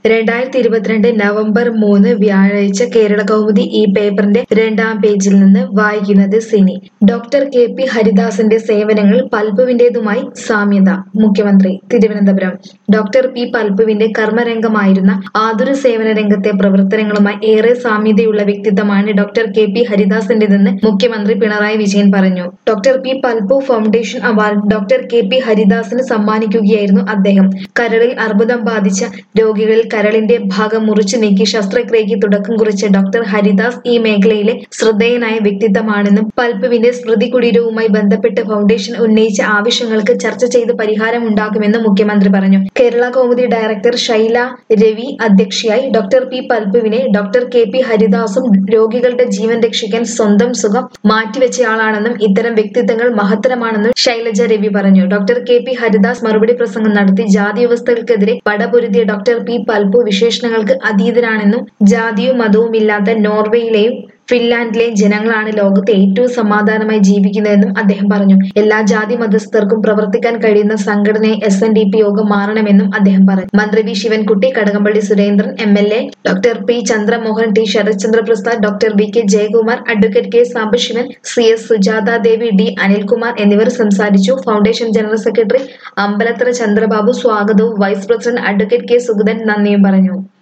രണ്ടായിരത്തി ഇരുപത്തിരണ്ട് നവംബർ മൂന്ന് വ്യാഴാഴ്ച കേരള കൗമുദി ഈ പേപ്പറിന്റെ രണ്ടാം പേജിൽ നിന്ന് വായിക്കുന്നത് സിനി ഡോക്ടർ കെ പി ഹരിദാസിന്റെ സേവനങ്ങൾ പൽപുവിന്റേതുമായി സാമ്യത മുഖ്യമന്ത്രി തിരുവനന്തപുരം ഡോക്ടർ പി പൽപുവിന്റെ കർമ്മരംഗമായിരുന്ന ആതുര സേവന രംഗത്തെ പ്രവർത്തനങ്ങളുമായി ഏറെ സാമ്യതയുള്ള വ്യക്തിത്വമാണ് ഡോക്ടർ കെ പി ഹരിദാസിന്റേതെന്ന് മുഖ്യമന്ത്രി പിണറായി വിജയൻ പറഞ്ഞു doctor P Palpu foundation award doctor K P ഹരിദാസിന് സമ്മാനിക്കുകയായിരുന്നു അദ്ദേഹം കരളിൽ അർബുദം ബാധിച്ച രോഗികളിൽ കരളിന്റെ ഭാഗം മുറിച്ചു നീക്കി ശസ്ത്രക്രിയയ്ക്ക് തുടക്കം കുറിച്ച ഡോക്ടർ ഹരിദാസ് ഈ മേഖലയിലെ ശ്രദ്ധേയനായ വ്യക്തിത്വമാണെന്നും പൽപുവിന്റെ സ്മൃതി കുടീരവുമായി ബന്ധപ്പെട്ട് ഫൗണ്ടേഷൻ ഉന്നയിച്ച ആവശ്യങ്ങൾക്ക് ചർച്ച ചെയ്ത് പരിഹാരമുണ്ടാക്കുമെന്നും മുഖ്യമന്ത്രി പറഞ്ഞു കേരള കൗമുദി ഡയറക്ടർ ശൈല രവി അധ്യക്ഷയായി ഡോക്ടർ പി പൽപുവിനെ ഡോക്ടർ കെ പി ഹരിദാസും രോഗികളുടെ ജീവൻ രക്ഷിക്കാൻ സ്വന്തം സുഖം മാറ്റിവെച്ചയാളാണെന്നും ഇത്തരം വ്യക്തിത്വങ്ങൾ മഹത്തരമാണെന്നും ശൈലജ രവി പറഞ്ഞു ഡോക്ടർ കെ പി ഹരിദാസ് മറുപടി പ്രസംഗം നടത്തി ജാതി വ്യവസ്ഥകൾക്കെതിരെ പടപൊരുതിയ ഡോക്ടർ പി പൽപു വിശേഷണങ്ങൾക്ക് അതീതനാണെന്നും ജാതിയും മതവും ഇല്ലാത്ത നോർവേയിലെയും ഫിൻലാൻഡിലെയും ജനങ്ങളാണ് ലോകത്ത് ഏറ്റവും സമാധാനമായി ജീവിക്കുന്നതെന്നും അദ്ദേഹം പറഞ്ഞു എല്ലാ ജാതി മതസ്ഥർക്കും പ്രവർത്തിക്കാൻ കഴിയുന്ന സംഘടനയെ എസ് എൻ ഡി പി യോഗം മാറണമെന്നും അദ്ദേഹം പറഞ്ഞു മന്ത്രി V Sivankutty Kadakampally Surendran M L A doctor P Chandramohan T Sarathchandra Prasad doctor V K Jayakumar advocate K Sambasivan C S Sujatha Devi D Anilkumar എന്നിവർ സംസാരിച്ചു foundation general secretary Ambalathara Chandrababu സ്വാഗതവും vice president advocate K Sugathan നന്ദിയും പറഞ്ഞു